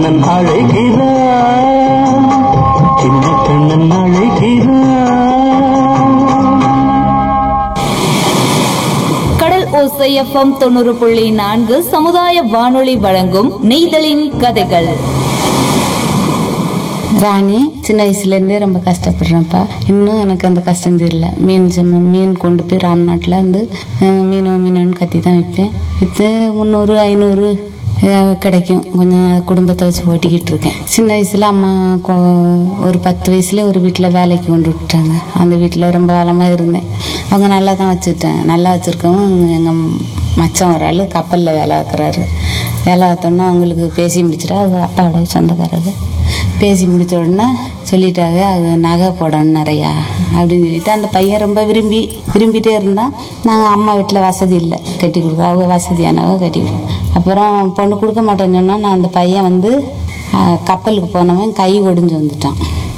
கண்ணன் அழைக்கிறான் சின்ன கண்ணன் அழைக்கிறான் கடல் ஓசையப்பம் தொண்ணூறு புள்ளி நான்கு சமுதாய வானொலி வழங்கும் நெய்தலின் கதைகள் ராணி சின்ன வயசுலேருந்தே ரொம்ப கஷ்டப்படுறேன்ப்பா இன்னும் எனக்கு அந்த கஷ்டம் தெரியல மீன் சும்மா மீன் கொண்டு போய் ராம்நாட்டில் இருந்து அஹ், மீன் மீனுன்னு கத்தி தான் விற்பேன் விற்று முந்நூறு ஐநூறு அஹ், கிடைக்கும் கொஞ்சம் குடும்பத்தை வச்சு ஓட்டிக்கிட்டு இருக்கேன் சின்ன வயசில் அம்மா கொ- ஒரு பத்து வயசுல ஒரு வீட்டில் வேலைக்கு கொண்டு விட்டாங்க அந்த வீட்டில் ரொம்ப காலமாக இருந்தேன் அவங்க நல்லா தான் வச்சுக்கிட்டேன் நல்லா வச்சுருக்கவும் எங்கள் மச்சான் ஒரு ஆள் கப்பலில் வேலை பார்க்குறாரு வேலை பார்த்தோன்னா அவங்களுக்கு பேசி முடிச்சிட்டா அது அப்பாவோட சொந்தக்காரரு பேசி முடிச்ச உடனே சொல்லிட்டாங்க அது நகை போடணும் நிறையா அப்படின்னு சொல்லிட்டு அந்த பையன் ரொம்ப விரும்பி விரும்பிட்டே இருந்தான் நாங்கள் அம்மா வீட்டில் வசதி இல்லை கட்டி கொடுக்க அவங்க வசதியானவங்க கட்டி கொடுக்க அப்புறம் பொண்ணு கொடுக்க மாட்டேன்னு சொன்னால் நான் அந்த பையன் வந்து ஆஹ், கப்பலுக்கு போனவன் கை ஒடிஞ்சு வந்துட்டான்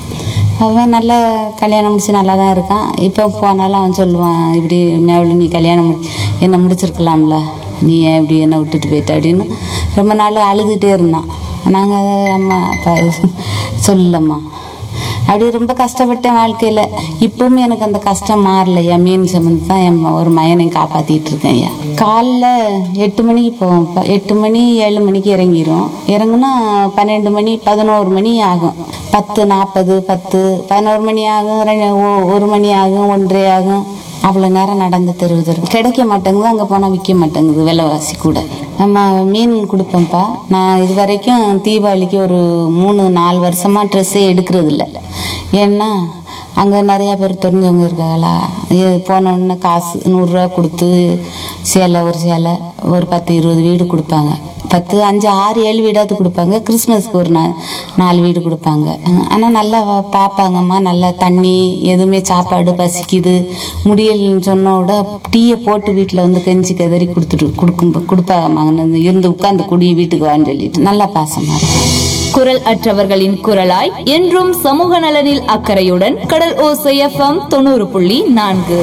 அவன் நல்லா கல்யாணம் முடிச்சு நல்லா தான் இருக்கான் இப்போ போனாலும் அவன் சொல்லுவான் இப்படி எவ்வளோ நீ கல்யாணம் முடி என்னை முடிச்சிருக்கலாம்ல நீ ஏன் இப்படி என்னை விட்டுட்டு போயிட்ட அப்படின்னு ரொம்ப நாள் அழுதுகிட்டே இருந்தான் நாங்கள் அம்மா அப்பா சொல்லலம்மா அப்படி ரொம்ப கஷ்டப்பட்டேன் வாழ்க்கையில் இப்பவுமே எனக்கு அந்த கஷ்டம் மாறலையா மீன் சம்மந்து தான் என் ஒரு மயனை காப்பாற்றிட்டு இருக்கேன் ஐயா காலைல எட்டு மணிக்கு போவோம் ப- எட்டு மணி ஏழு மணிக்கு இறங்கிரும் இறங்குனா பன்னெண்டு மணி பதினோரு மணி ஆகும் பத்து நாற்பது பத்து பதினோரு மணி ஆகும் ரெண்டு- ஒ- ஒரு மணி ஆகும் ஒன்றரை ஆகும் அவ்வளோ நேரம் நடந்து தெருவு தெரு கிடைக்க மாட்டேங்குது அங்கே போனால் விற்க மாட்டேங்குது விலைவாசி கூட நம்ம மீன் கொடுப்போம்ப்பா நான் இது வரைக்கும் தீபாவளிக்கு ஒரு மூணு நாலு வருஷமாக ட்ரெஸ்ஸே எடுக்கிறது இல்லை ஏன்னா அங்கே நிறையா பேர் தெரிஞ்சவங்க இருக்காங்களா இது போன உடனே காசு நூறுரூவா கொடுத்து சேலை ஒரு சேலை ஒரு பத்து இருபது வீடு கொடுப்பாங்க பத்து அஞ்சு ஆறு ஏழு வீடாவது கொடுப்பாங்க கிறிஸ்மஸ்க்கு ஒரு நா நாலு வீடு கொடுப்பாங்க ஆனால் நல்லா வ- பார்ப்பாங்கம்மா நல்லா தண்ணி எதுவுமே சாப்பாடு பசிக்குது முடியலன்னு சொன்ன விட டீயை போட்டு வீட்டில் வந்து கெஞ்சி கதறி கொடுத்துட்டு கொடுக்கும் கொடுப்பாங்கம்மா அங்க இருந்து உட்காந்து குடி வீட்டுக்கு வான்னு சொல்லிட்டு நல்லா பாசமாக இருக்கும் குரல் அற்றவர்களின் குரலாய் என்றும் சமூக நலனில் அக்கறையுடன் கடல் ஓசையப்பம் தொண்ணூறு புள்ளி நான்கு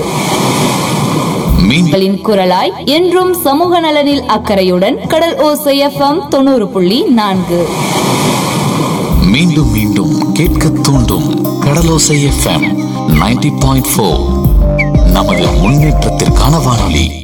மீன் களின் குரலாய் என்றும் சமூக நலனில் அக்கறையுடன் கடல் ஓசையப்பம் தொண்ணூறு புள்ளி நான்கு மீண்டும் மீண்டும் கேட்க தூண்டும் கடலோசை எஃப்எம் நைன்டி பாயிண்ட் ஃபோர் நமது முன்னேற்றத்திற்கான வானொலி